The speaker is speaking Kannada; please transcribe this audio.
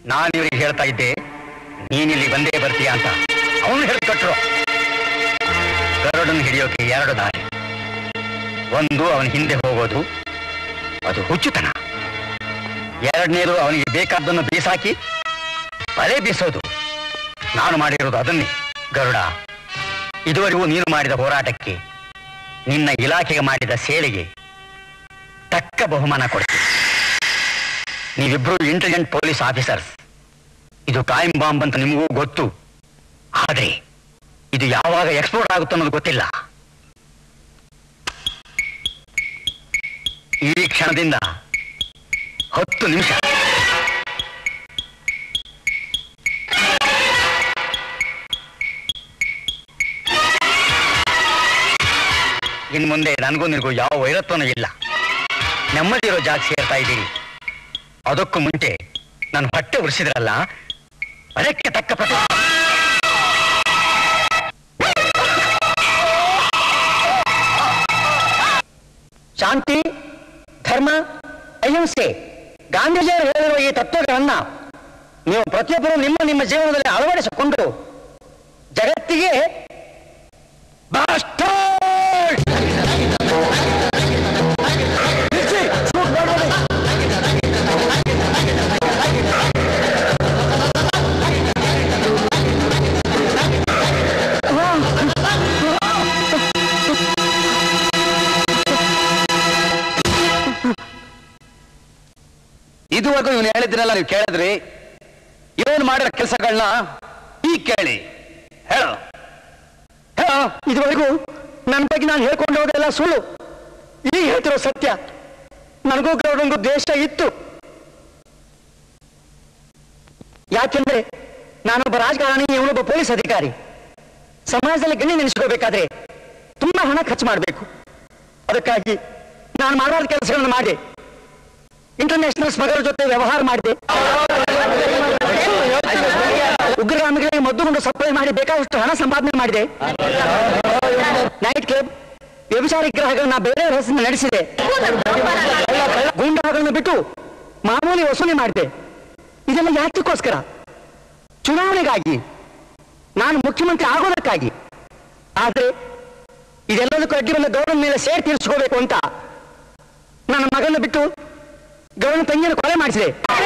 ನಾನು ಇವ್ರಿಗೆ ಹೇಳ್ತಾ ಇದ್ದೆ ನೀನಿಲ್ಲಿ ಬಂದೇ ಬರ್ತೀಯ ಅಂತ ಅವನು ಹೇಳ್ಕೊಟ್ರು ಗರುಡನ್ ಹಿಡಿಯೋಕೆ ಎರಡು ದಾರಿ ಒಂದು ಅವನ ಹಿಂದೆ ಹೋಗೋದು ಅದು ಹುಚ್ಚುತನ ಎರಡನೇದು ಅವನಿಗೆ ಬೇಕಾದ್ದನ್ನು ಬೀಸಾಕಿ ಬಲೆ ಬೀಸೋದು ನಾನು ಮಾಡಿರೋದು ಅದನ್ನೇ ಗರುಡ ಇದುವರೆಗೂ ನೀನು ಮಾಡಿದ ಹೋರಾಟಕ್ಕೆ ನಿನ್ನ ಇಲಾಖೆಗೆ ಮಾಡಿದ ಸೇವೆಗೆ ತಕ್ಕ ಬಹುಮಾನ ಕೊಡ್ತೀನಿ ನೀವಿಬ್ರು ಇಂಟೆಲಿಜೆಂಟ್ ಪೊಲೀಸ್ ಆಫೀಸರ್ಸ್ ಇದು ಟೈಮ್ ಬಾಂಬ್ ಅಂತ ನಿಮಗೂ ಗೊತ್ತು ಆದ್ರೆ ಇದು ಯಾವಾಗ ಎಕ್ಸ್ಪ್ಲೋರ್ ಆಗುತ್ತೆ ಅನ್ನೋದು ಗೊತ್ತಿಲ್ಲ ಈ ಕ್ಷಣದಿಂದ ಹತ್ತು ನಿಮಿಷ ಇನ್ ಮುಂದೆ ನನಗೂ ನಿನಗೂ ಯಾವ ವೈರತ್ವನೂ ಇಲ್ಲ ನೆಮ್ಮದಿ ಇರೋ ಜಾಗ ಸೇರ್ತಾ ಇದ್ದೀರಿ ಅದಕ್ಕೂ ಮುಂಚೆ ನನ್ನ ಹೊಟ್ಟೆ ಉರಿಸಿದ್ರಲ್ಲ ಅದಕ್ಕೆ ತಕ್ಕ ಪ್ರತಿ ಶಾಂತಿ ಧರ್ಮ ಅಹಿಂಸೆ ಗಾಂಧೀಜಿಯವರು ಹೇಳಿರುವ ಈ ತತ್ವಗಳನ್ನ ನೀವು ಪ್ರತಿಯೊಬ್ಬರು ನಿಮ್ಮ ನಿಮ್ಮ ಜೀವನದಲ್ಲಿ ಅಳವಡಿಸಿಕೊಂಡು ಜಗತ್ತಿಗೆ Bastard! ಇದುವರೆಗೂ ಇವನು ಹೇಳಿದ್ರಲ್ಲ ನೀವು ಕೇಳಿದ್ರಿ ಇವನು ಮಾಡಿರೋ ಕೆಲಸಗಳನ್ನ ಈ ಕೇಳಿ ಹೇಳು ಹೇಳು ಇದುವರೆಗೂ ನನ್ನ ಬಗ್ಗೆ ನಾನು ಹೇಳ್ಕೊಂಡು ಹೋದೆಲ್ಲ ಸುಳ್ಳು ಈಗ ಹೇಳ್ತಿರೋ ಸತ್ಯ ನನಗೂ ಗೌಡನಿಗೂ ದ್ವೇಷ ಇತ್ತು ಯಾಕೆಂದ್ರೆ ನಾನೊಬ್ಬ ರಾಜಕಾರಣಿ ಇವನೊಬ್ಬ ಪೊಲೀಸ್ ಅಧಿಕಾರಿ ಸಮಾಜದಲ್ಲಿ ಗಣಿ ನೆನೆಸ್ಕೋಬೇಕಾದ್ರೆ ತುಂಬಾ ಹಣ ಖರ್ಚು ಮಾಡಬೇಕು ಅದಕ್ಕಾಗಿ ನಾನು ಮಾಡಾದ ಕೆಲಸಗಳನ್ನು ಮಾಡಿದೆ ಇಂಟರ್ನ್ಯಾಷನಲ್ ಸ್ಮಗಲರ್ ಜೊತೆ ವ್ಯವಹಾರ ಮಾಡಿದೆ ಉಗ್ರಗಾಮಿಗಳಿಗೆ ಮದ್ದುಗುಂಡು ಸಪ್ಲೈ ಮಾಡಿ ಬೇಕಾದಷ್ಟು ಹಣ ಸಂಪಾದನೆ ಮಾಡಿದೆ ನೈಟ್ ಕ್ಲಬ್ ವ್ಯಭಿಚಾರ ಗ್ರಹಗಳನ್ನ ಬೇರೆ ಹೆಸರಿನ ನಡೆಸಿದೆ ಗೂಂಡಾಗಳನ್ನು ಬಿಟ್ಟು ಮಾಮೂಲಿ ವಸೂಲಿ ಮಾಡಿದೆ ಇದೆಲ್ಲ ಯಾತಕ್ಕೋಸ್ಕರ ಚುನಾವಣೆಗಾಗಿ ನಾನು ಮುಖ್ಯಮಂತ್ರಿ ಆಗೋದಕ್ಕಾಗಿ ಆದ್ರೆ ಇದೆಲ್ಲದಕ್ಕೂ ಅಡ್ಡಿ ಬಂದ ಗೌರವ ಮೇಲೆ ಸೇರ್ ತೀರಿಸ್ಕೋಬೇಕು ಅಂತ ನನ್ನ ಮಗನ ಬಿಟ್ಟು ಗೌರವ ತಂಗಿಯನ್ನು ಕೊಲೆ ಮಾಡಿಸಿದೆ